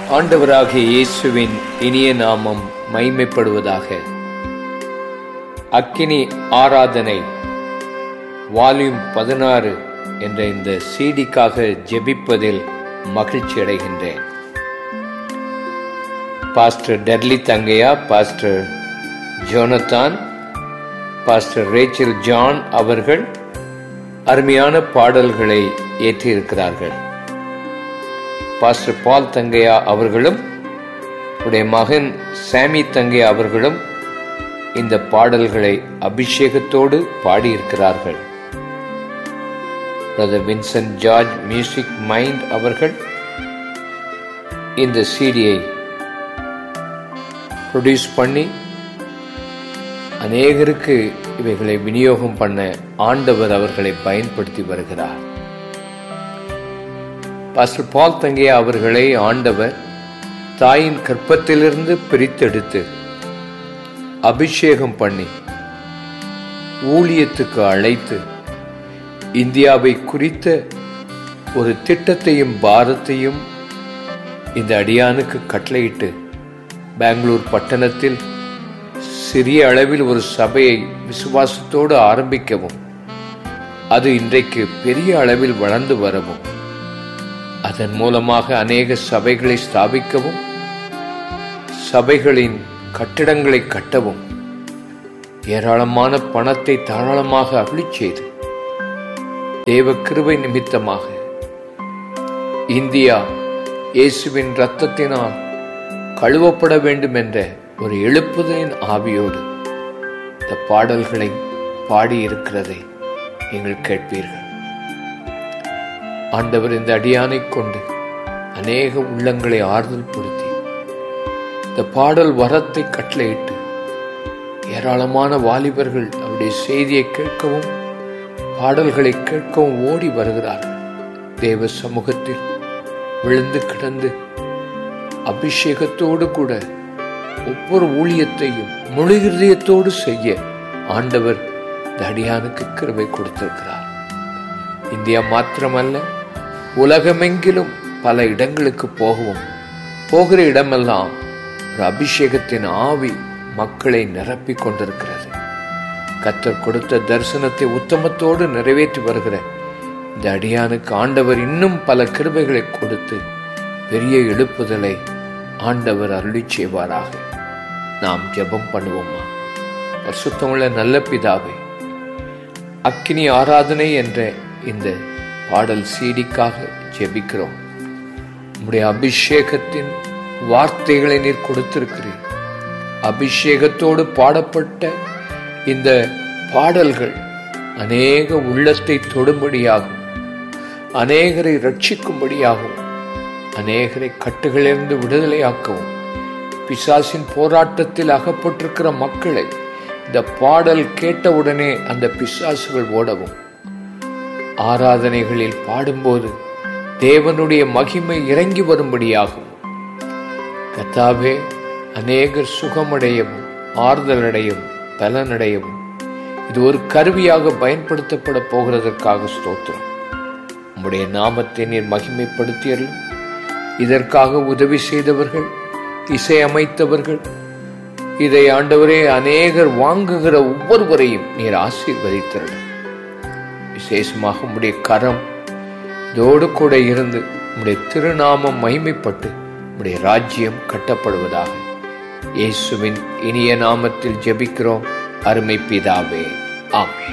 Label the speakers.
Speaker 1: ஆண்டவராகிய இயேசுவின் இனிய நாமம் மைமைப்படுவதாக அக்கினி ஆராதனை வால்யூம் பதினாறு என்ற இந்த சீடிக்காக ஜெபிப்பதில் மகிழ்ச்சி அடைகின்றேன் pastor Derly Thangaiah pastor Jonathan pastor Rachel John அவர்கள் அருமையான பாடல்களை ஏற்றியிருக்கிறார்கள் பாஸ்டர் பால் தங்கையா அவர்களும் உடைய மகன் சாமி தங்கையா அவர்களும் இந்த பாடல்களை அபிஷேகத்தோடு பாடியிருக்கிறார்கள் brother Vincent George music mind அவர்கள் இந்த சீடியை ப்ரொடியூஸ் பண்ணி அநேகருக்கு இவைகளை விநியோகம் பண்ண ஆண்டவர் அவர்களை பயன்படுத்தி வருகிறார் பாஸ்டர் பால் தங்கையா அவர்களை ஆண்டவர் தாயின் கற்பத்திலிருந்து பிரித்தெடுத்து அபிஷேகம் பண்ணி ஊழியத்துக்கு அழைத்து இந்தியாவை குறித்த ஒரு திட்டத்தையும் பாரத்தையும் இந்த அடியானுக்கு கட்டளையிட்டு பெங்களூர் பட்டணத்தில் சிறிய அளவில் ஒரு சபையை விசுவாசத்தோடு ஆரம்பிக்கவும் அது இன்றைக்கு பெரிய அளவில் வளர்ந்து வரவும் அதன் மூலமாக அநேக சபைகளை ஸ்தாபிக்கவும் சபைகளின் கட்டிடங்களை கட்டவும் ஏராளமான பணத்தை தாராளமாக அருளி செய்து தேவ கிருபை நிமித்தமாக இந்தியா இயேசுவின் இரத்தத்தினால் கழுவப்பட வேண்டும் என்ற ஒரு எழுப்புதலின் ஆவியோடு இந்த பாடல்களை பாடியிருக்கிறதை நீங்கள் கேட்பீர்கள் ஆண்டவர் இந்த அடியானை கொண்டு அநேக உள்ளங்களை ஆறுதல் படுத்தி இந்த பாடல் வரத்தை கட்டளையிட்டு ஏராளமான வாலிபர்கள் அவருடைய செய்தியை கேட்கவும் பாடல்களை கேட்கவும் ஓடி வருகிறார்கள் தேவ சமூகத்தில் விழுந்து கிடந்து அபிஷேகத்தோடு கூட ஒவ்வொரு ஊழியத்தையும் முழு இருதயத்தோடு செய்ய ஆண்டவர் இந்த அடியானுக்கு கிருபை கொடுத்திருக்கிறார் இந்தியா மாத்திரமல்ல உலகமெங்கிலும் பல இடங்களுக்கு போகவும் போகிற இடமெல்லாம் ஒரு அபிஷேகத்தின் ஆவி மக்களை நிரப்பிக் கொண்டிருக்கிறது கத்தர் கொடுத்த தரிசனத்தை உத்தமத்தோடு நிறைவேற்றி வருகிற இந்த அடியானுக்கு ஆண்டவர் இன்னும் பல கிருபைகளை கொடுத்து பெரிய எழுப்புதலை ஆண்டவர் அருளி செய்வாராக நாம் ஜெபம் பண்ணுவோமா பரிசுத்தமுள்ள நல்ல பிதாவே அக்கினி ஆராதனை என்ற இந்த பாடல் சீடிக்காக ஜெபிக்கிறோம் உம்முடைய அபிஷேகத்தின் வார்த்தைகளை நீர் கொடுத்திருக்கிறீர் அபிஷேகத்தோடு பாடப்பட்ட இந்த பாடல்கள் அநேக உள்ளத்தை தொடும்படியாகும் அநேகரை ரட்சிக்கும்படியாகும் அநேகரை கட்டுகளிலிருந்து விடுதலையாக்கவும் பிசாசின் போராட்டத்தில் அகப்பட்டிருக்கிற மக்களை இந்த பாடல் கேட்டவுடனே அந்த பிசாசுகள் ஓடவும் ஆராதனைகளில் பாடும்போது தேவனுடைய மகிமை இறங்கி வரும்படியாகும் கத்தாவே அநேகர் சுகமடையவும் ஆறுதலடையவும் பலனடையவும் இது ஒரு கருவியாக பயன்படுத்தப்பட போகிறதற்காக ஸ்தோத்திரம் உம்முடைய நாமத்தை நீர் மகிமைப்படுத்தியர்களும் இதற்காக உதவி செய்தவர்கள் இசையமைத்தவர்கள் இதை ஆண்டவரே அநேகர் வாங்குகிற ஒவ்வொருவரையும் நீர் ஆசீர்வதித்தருள் விசேஷமாக உம்முடைய கரம் இதோடு கூட இருந்து உம்முடைய திருநாமம் மகிமைப்பட்டு உம்முடைய ராஜ்யம் கட்டப்படுவதாக இயேசுவின் இனிய நாமத்தில் ஜெபிக்கிறோம் அருமை பிதாவே ஆமே